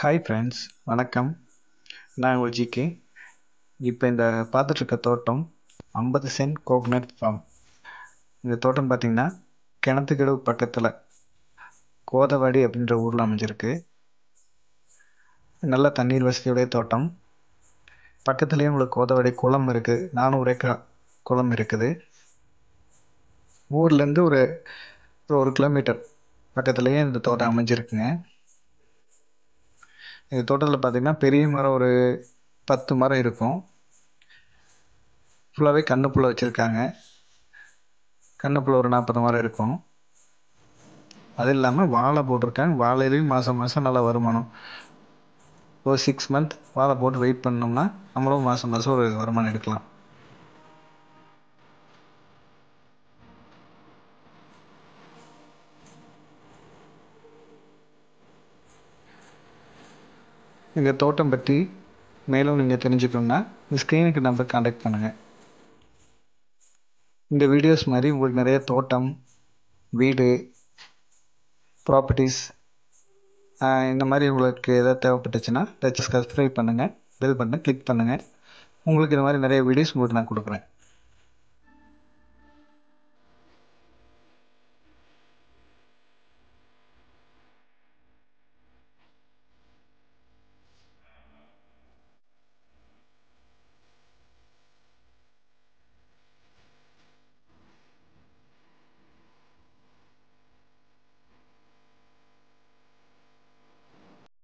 hi friends வணக்கம் நான் உங்கள் ஜிகே இப்போ இந்த பார்த்துட்ருக்க தோட்டம் ஐம்பது சென்ட் கோகனட் ஃபார்ம் இந்த தோட்டம் பார்த்திங்கன்னா கிணத்துக்கடவு பக்கத்தில் கோதவாடி அப்படின்ற ஊரில் அமைஞ்சிருக்கு நல்ல தண்ணீர் வசதியுடைய தோட்டம் பக்கத்துலேயே உங்களுக்கு கோதவாடி குளம் இருக்குது நானூறு ஏக்கர் குளம் இருக்குது ஊர்லேருந்து ஒரு ஒரு கிலோமீட்டர் பக்கத்துலேயே இந்த தோட்டம் அமைஞ்சிருக்குங்க இந்த தோட்டத்தில் பார்த்திங்கன்னா பெரிய மரம் ஒரு பத்து மரம் இருக்கும் ஃபுல்லாகவே கண்ணுப்புள்ள வச்சுருக்காங்க கண்ணுப்புள்ள ஒரு நாற்பது மரம் இருக்கும் அது இல்லாமல் வாழை போட்டிருக்காங்க வாழையிலையும் மாதம் மாதம் நல்ல வருமானம் ஒரு சிக்ஸ் மந்த் வாழை போட்டு வெயிட் பண்ணோம்னா நம்மளும் மாதம் மாதம் ஒரு வருமானம் எடுக்கலாம் எங்கள் தோட்டம் பற்றி மேலும் நீங்கள் தெரிஞ்சுக்கணுன்னா இந்த ஸ்க்ரீனுக்கு நம்பர் காண்டாக்ட் பண்ணுங்கள் இந்த வீடியோஸ் மாதிரி உங்களுக்கு நிறைய தோட்டம் வீடு ப்ராப்பர்ட்டிஸ் இந்த மாதிரி உங்களுக்கு எதாவது தேவைப்பட்டுச்சுன்னா சப்ஸ்கிரைப் பண்ணுங்கள் பெல் பட்டனை கிளிக் பண்ணுங்கள் உங்களுக்கு இந்த மாதிரி நிறைய வீடியோஸ் உங்களுக்கு நான் கொடுக்குறேன்